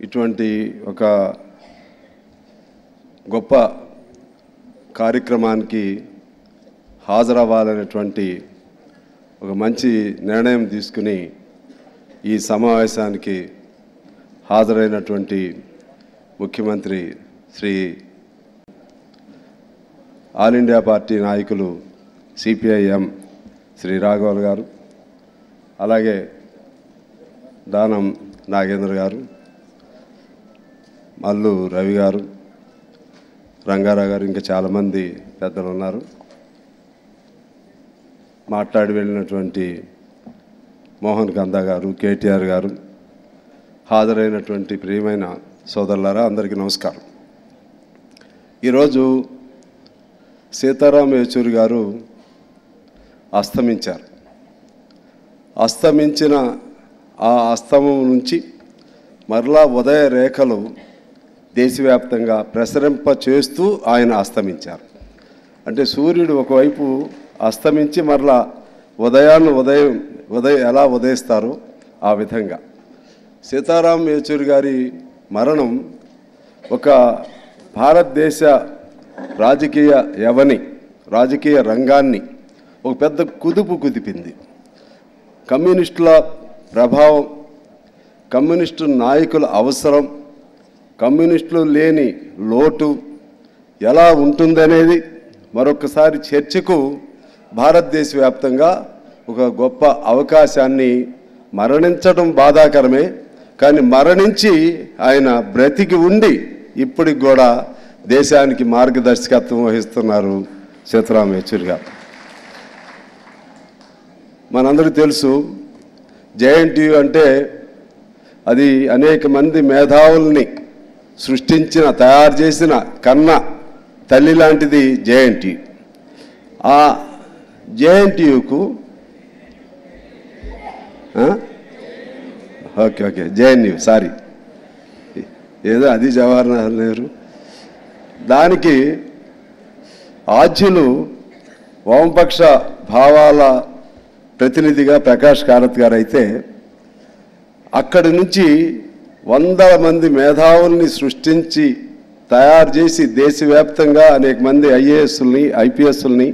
ఇటువంటి ఒక గొప్ప కార్యక్రమానికి హాజరవ్వాలనేటువంటి ఒక మంచి నిర్ణయం తీసుకుని ఈ సమావేశానికి హాజరైనటువంటి ముఖ్యమంత్రి శ్రీ ఆల్ ఇండియా పార్టీ నాయకులు సిపిఐఎం శ్రీ రాఘవల్ గారు అలాగే దానం నాగేంద్ర గారు మల్లు రవి గారు రంగారావు గారు ఇంకా చాలామంది పెద్దలు ఉన్నారు మాట్లాడి వెళ్ళినటువంటి మోహన్ కందా గారు కేటీఆర్ గారు హాజరైనటువంటి ప్రియమైన సోదరులారా అందరికీ నమస్కారం ఈరోజు సీతారాం యేచూరి గారు అస్తమించారు అస్తమించిన ఆ అస్తమం నుంచి మరలా ఉదయ రేఖలు దేశవ్యాప్తంగా ప్రసరింప చేస్తూ ఆయన అస్తమించారు అంటే సూర్యుడు ఒకవైపు అస్తమించి మరలా ఉదయాన్ని ఉదయం ఉదయం ఎలా ఉదయిస్తారో ఆ విధంగా సీతారాం యేచూరి గారి మరణం ఒక భారతదేశ రాజకీయ యవని రాజకీయ రంగాన్ని ఒక పెద్ద కుదుపు కుదిపింది కమ్యూనిస్టుల ప్రభావం కమ్యూనిస్టు నాయకుల అవసరం కమ్యూనిస్టులు లేని లోటు ఎలా ఉంటుందనేది మరొకసారి చర్చకు భారతదేశ వ్యాప్తంగా ఒక గొప్ప అవకాశాన్ని మరణించడం బాధాకరమే కానీ మరణించి ఆయన బ్రతికి ఉండి ఇప్పటికి కూడా దేశానికి మార్గదర్శకత్వం వహిస్తున్నారు సీతారాం యేచూరి గారు మనందరికీ తెలుసు జేఎన్టీయు అంటే అది అనేక మంది మేధావుల్ని సృష్టించిన తయారు చేసిన కన్న తల్లి లాంటిది జేఎన్టీయు ఆ జేఎన్టీయుకు ఓకే ఓకే జేఎన్యు సారీ ఏదో అది జవహర్లాల్ నెహ్రూ దానికి ఆద్యులు వామపక్ష భావాల ప్రతినిధిగా ప్రకాష్ కారత్ గారు అయితే అక్కడి నుంచి వందల మంది మేధావుల్ని సృష్టించి తయారు చేసి దేశవ్యాప్తంగా అనేక మంది ఐఏఎస్ని ఐపీఎస్ని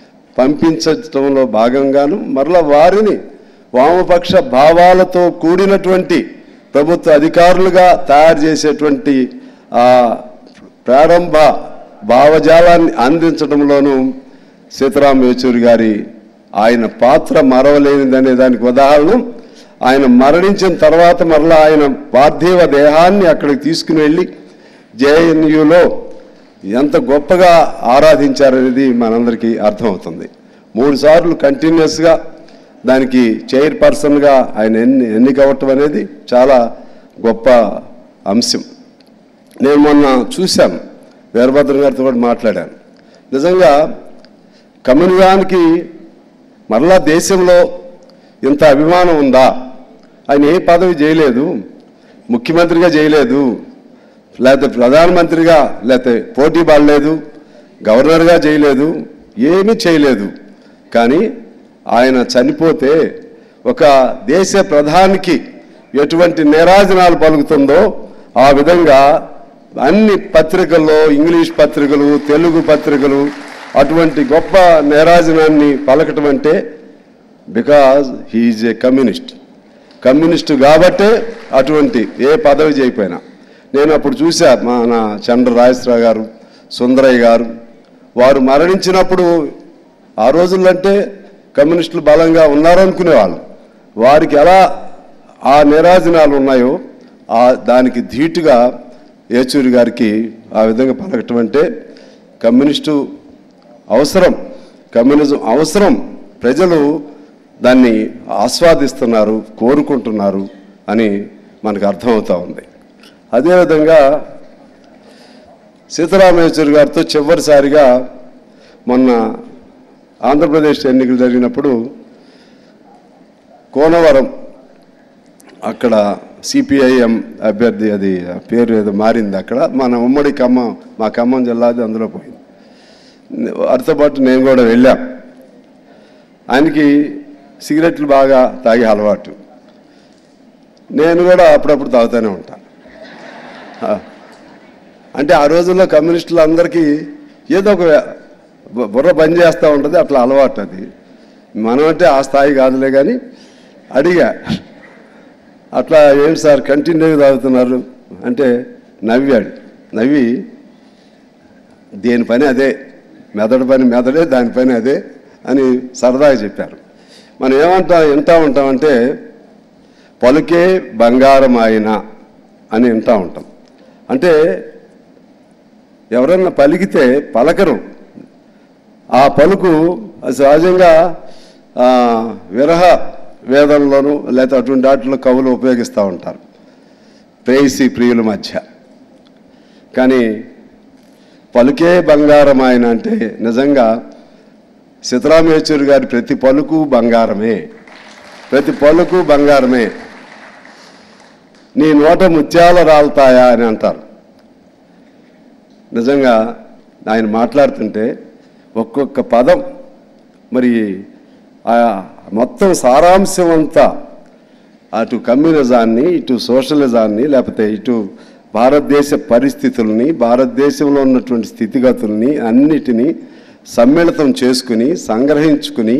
పంపించడంలో భాగంగాను మరలా వారిని వామపక్ష భావాలతో కూడినటువంటి ప్రభుత్వ అధికారులుగా తయారు చేసేటువంటి ఆ ప్రారంభ భావజాలాన్ని అందించడంలోనూ సీతారాం యేచూరి గారి ఆయన పాత్ర మరవలేనిదనే దానికి ఉదాహరణ ఆయన మరణించిన తర్వాత మరలా ఆయన పార్థివ దేహాన్ని అక్కడికి తీసుకుని వెళ్ళి జేఎన్యులో ఎంత గొప్పగా ఆరాధించారనేది మనందరికీ అర్థమవుతుంది మూడు సార్లు కంటిన్యూస్గా దానికి చైర్పర్సన్గా ఆయన ఎన్ని ఎన్నికవటం అనేది చాలా గొప్ప అంశం నేను మొన్న చూశాను వీరభద్ర గారితో కూడా మాట్లాడాను నిజంగా కమ్యూనిజానికి మరలా దేశంలో ఇంత అభిమానం ఉందా ఆయన ఏ పదవి చేయలేదు ముఖ్యమంత్రిగా చేయలేదు లేకపోతే ప్రధానమంత్రిగా లేకపోతే పోటీ పడలేదు గవర్నర్గా చేయలేదు ఏమీ చేయలేదు కానీ ఆయన చనిపోతే ఒక దేశ ప్రధానికి ఎటువంటి నిరాజనాలు పలుకుతుందో ఆ విధంగా అన్ని పత్రికల్లో ఇంగ్లీష్ పత్రికలు తెలుగు పత్రికలు అటువంటి గొప్ప నిరాజనాన్ని పలకటం అంటే because he is a communist communist కాబట్టే అటువంటి ఏ పదవి చేయకపోయినా నేను అప్పుడు చూశా మన చంద్ర రాజేశ్వరరావు గారు సుందరయ్య గారు వారు మరణించినప్పుడు ఆ రోజుల్లో అంటే కమ్యూనిస్టులు బలంగా ఉన్నారు అనుకునేవాళ్ళు వారికి ఎలా ఆ నిరాజనాలు ఉన్నాయో ఆ దానికి ధీటుగా ఏచూరి గారికి ఆ విధంగా పలకటం అంటే కమ్యూనిస్టు అవసరం కమ్యూనిజం అవసరం ప్రజలు దాన్ని ఆస్వాదిస్తున్నారు కోరుకుంటున్నారు అని మనకు అర్థమవుతా ఉంది అదేవిధంగా సీతారామేశ్వరి గారితో చివరిసారిగా మొన్న ఆంధ్రప్రదేశ్ ఎన్నికలు జరిగినప్పుడు కోనవరం అక్కడ సిపిఐఎం అభ్యర్థి అది ఆ పేరు ఏదో మారింది అక్కడ మన ఉమ్మడి ఖమ్మం మా ఖమ్మం జిల్లాది అందులో పోయింది వారితో పాటు నేను కూడా వెళ్ళాం ఆయనకి సిగరెట్లు బాగా తాగే అలవాటు నేను కూడా అప్పుడప్పుడు తాగుతూనే ఉంటాను ఆ, అంటే ఆ రోజుల్లో కమ్యూనిస్టులు అందరికీ ఏదో ఒక బు- బుర్ర పని చేస్తూ ఉంటుంది అట్లా అలవాటు అది మనం అంటే ఆ స్థాయి కాదులే కానీ అడిగా అట్లా ఏంటి సార్ కంటిన్యూగా తాగుతున్నారు అంటే నవ్వాడు నవ్వి దేని పని అదే మెదడు పని మెదడే దాని పని అదే అని సరదాగా చెప్పారు మనం ఏమంటాం వింటా ఉంటామంటే పలుకే బంగారం ఆయన అని వింటా ఉంటాం అంటే ఎవరన్నా పలికితే పలకరు ఆ పలుకు సహజంగా ఆ, విరహ వేదంలోను లేకపోతే అటువంటి వాటిలో కవులు ఉపయోగిస్తూ ఉంటారు ప్రేయసి ప్రియుల మధ్య కానీ పలుకే బంగారం ఆయన అంటే నిజంగా సీతారామేశ్వరి గారి ప్రతి పలుకు బంగారమే ప్రతి పలుకు బంగారమే నీ నోట ముత్యాల రాలుతాయా అని అంటారు నిజంగా ఆయన మాట్లాడుతుంటే ఒక్కొక్క పదం మరి ఆ మొత్తం సారాంశం అంతా అటు కమ్యూనిజాన్ని ఇటు సోషలిజాన్ని లేకపోతే ఇటు భారతదేశ పరిస్థితుల్ని భారతదేశంలో ఉన్నటువంటి స్థితిగతుల్ని అన్నిటినీ సమ్మిళితం చేసుకుని సంగ్రహించుకుని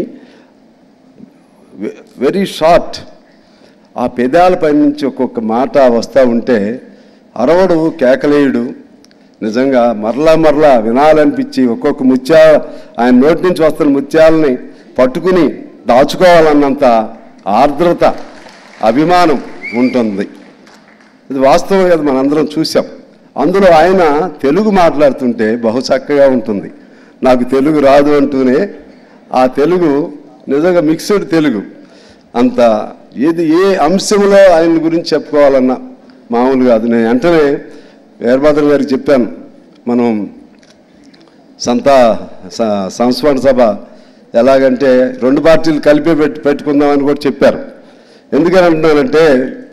వెరీ షార్ట్ ఆ పెదాలపై నుంచి ఒక్కొక్క మాట వస్తూ ఉంటే అరవడు కేకలేయుడు నిజంగా మరలా మరలా వినాలనిపించి ఒక్కొక్క ముత్యా ఆయన నోటి నుంచి వస్తున్న ముత్యాలని పట్టుకుని దాచుకోవాలన్నంత ఆర్ద్రత అభిమానం ఉంటుంది ఇది వాస్తవం కదా మనందరం చూసాం అందులో ఆయన తెలుగు మాట్లాడుతుంటే బహు చక్కగా ఉంటుంది నాకు తెలుగు రాదు అంటూనే ఆ తెలుగు నిజంగా మిక్స్డ్ తెలుగు అంత ఏది ఏ అంశంలో ఆయన గురించి చెప్పుకోవాలన్నా మామూలు కాదు నేను వెంటనే వీరభద్ర గారికి చెప్పాను మనం సంతా స- సంస్మరణ సభ ఎలాగంటే రెండు పార్టీలు కలిపి పెట్టి పెట్టుకుందామని కూడా చెప్పారు ఎందుకని అంటున్నానంటే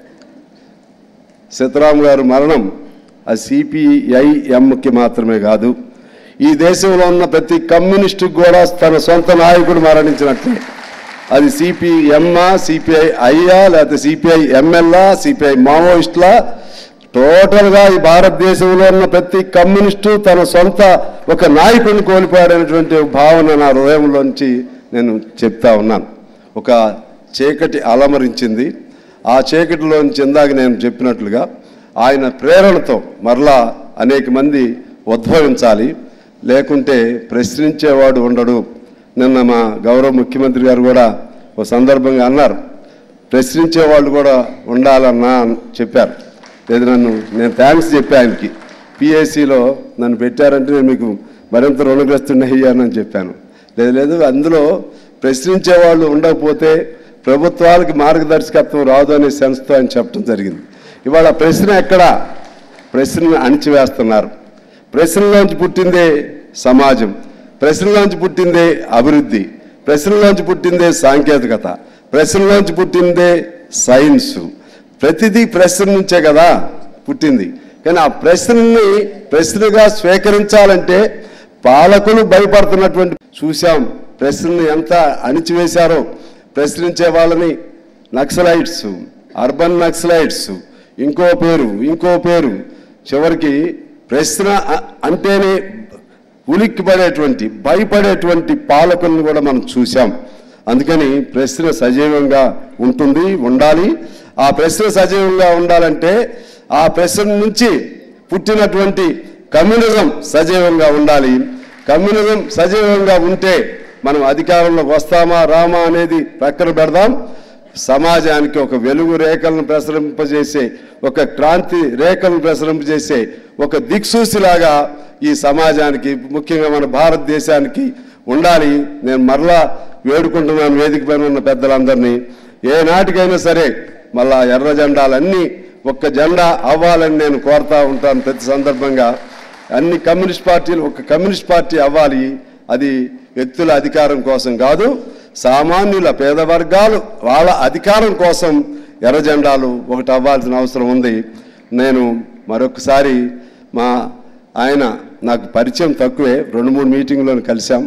సీతారాం గారు మరణం ఆ సిపిఐఎంకి మాత్రమే కాదు ఈ దేశంలో ఉన్న ప్రతి కమ్యూనిస్టుకు కూడా తన సొంత నాయకుడు మరణించినట్లే అది సిపిఎంఆ సిపిఐ ఐయా లేకపోతే సిపిఐ ఎంఎల్ఆ సిపిఐ మావోయిస్టులా టోటల్గా ఈ భారతదేశంలో ఉన్న ప్రతి కమ్యూనిస్టు తన సొంత ఒక నాయకుడిని కోల్పోయాడనేటువంటి భావన నా హృదయంలోంచి నేను చెప్తా ఉన్నాను ఒక చీకటి అలమరించింది ఆ చీకటిలోంచి ఇందాక నేను చెప్పినట్లుగా ఆయన ప్రేరణతో మరలా అనేక మంది ఉద్భవించాలి లేకుంటే ప్రశ్నించేవాడు ఉండడు నిన్న మా గౌరవ ముఖ్యమంత్రి గారు కూడా ఒక సందర్భంగా అన్నారు ప్రశ్నించే వాళ్ళు కూడా ఉండాలన్నా అని చెప్పారు లేదు నన్ను నేను థ్యాంక్స్ చెప్పా ఆయనకి పిఎస్సిలో నన్ను పెట్టారంటే నేను మీకు మరింత రుణగ్రస్తున్నయ్యానని చెప్పాను లేదు లేదు అందులో ప్రశ్నించే వాళ్ళు ఉండకపోతే ప్రభుత్వాలకి మార్గదర్శకత్వం రాదు అనే సెన్స్తో ఆయన చెప్పడం జరిగింది ఇవాళ ప్రశ్న ఎక్కడా ప్రశ్నను అణిచివేస్తున్నారు ప్రశ్నలోంచి పుట్టిందే సమాజం ప్రశ్నలోంచి పుట్టిందే అభివృద్ధి ప్రశ్నలోంచి పుట్టిందే సాంకేతికత ప్రశ్నలోంచి పుట్టిందే సైన్స్ ప్రతిదీ ప్రశ్న నుంచే కదా పుట్టింది కానీ ఆ ప్రశ్నని ప్రశ్నగా స్వీకరించాలంటే పాలకులు భయపడుతున్నటువంటి చూశాం ప్రశ్నని ఎంత అణిచివేశారో ప్రశ్నించే వాళ్ళని నక్సలైట్స్ అర్బన్ నక్సలైట్స్ ఇంకో పేరు ఇంకో పేరు చివరికి ప్రశ్న అ- అంటేనే ఉలిక్కి పడేటువంటి భయపడేటువంటి పాలకులను కూడా మనం చూసాం అందుకని ప్రశ్న సజీవంగా ఉంటుంది ఉండాలి ఆ ప్రశ్న సజీవంగా ఉండాలంటే ఆ ప్రశ్న నుంచి పుట్టినటువంటి కమ్యూనిజం సజీవంగా ఉండాలి కమ్యూనిజం సజీవంగా ఉంటే మనం అధికారంలోకి వస్తామా రామా అనేది పక్కన పెడదాం సమాజానికి ఒక వెలుగు రేఖలను ప్రసరింపజేసే ఒక క్రాంతి రేఖలను ప్రసరింపజేసే ఒక దిక్సూసిలాగా ఈ సమాజానికి ముఖ్యంగా మన భారతదేశానికి ఉండాలి నేను మరలా వేడుకుంటున్నాను వేదిక పైన ఉన్న పెద్దలందరినీ ఏ నాటికైనా సరే మళ్ళా ఎర్ర జెండాలన్నీ ఒక్క జెండా అవ్వాలని నేను కోరుతా ఉంటాను ప్రతి సందర్భంగా అన్ని కమ్యూనిస్ట్ పార్టీలు ఒక కమ్యూనిస్ట్ పార్టీ అవ్వాలి అది వ్యక్తుల అధికారం కోసం కాదు సామాన్యుల పేద వర్గాలు వాళ్ళ అధికారం కోసం ఎర్ర జెండాలు ఒకటి అవ్వాల్సిన అవసరం ఉంది నేను మరొకసారి మా ఆయన నాకు పరిచయం తక్కువే రెండు మూడు మీటింగ్లను కలిశాం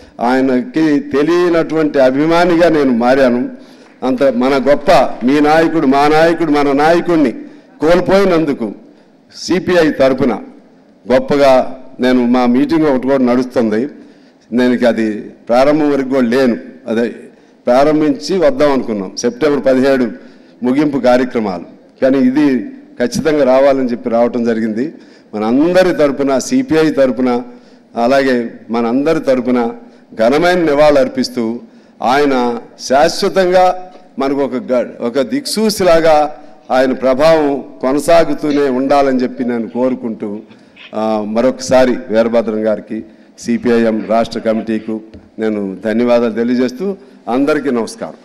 ఆయనకి తెలియనటువంటి అభిమానిగా నేను మారాను అంత మన గొప్ప మీ నాయకుడు మా నాయకుడు మన నాయకుడిని కోల్పోయినందుకు సిపిఐ తరపున గొప్పగా నేను మా మీటింగ్ ఒకటి కూడా నడుస్తుంది నేను ఇక అది ప్రారంభం వరకు కూడా లేను అదే ప్రారంభించి వద్దాం అనుకున్నాం సెప్టెంబర్ పదిహేడు ముగింపు కార్యక్రమాలు కానీ ఇది ఖచ్చితంగా రావాలని చెప్పి రావటం జరిగింది మనందరి తరపున సిపిఐ తరపున అలాగే మనందరి తరపున ఘనమైన నివాళులు అర్పిస్తూ ఆయన శాశ్వతంగా మనకు ఒక గ- ఒక దిక్సూసిలాగా ఆయన ప్రభావం కొనసాగుతూనే ఉండాలని చెప్పి నేను కోరుకుంటూ ఆ, మరొకసారి వీరభద్రం గారికి సిపిఐఎం రాష్ట్ర కమిటీకు నేను ధన్యవాదాలు తెలియజేస్తూ అందరికీ నమస్కారం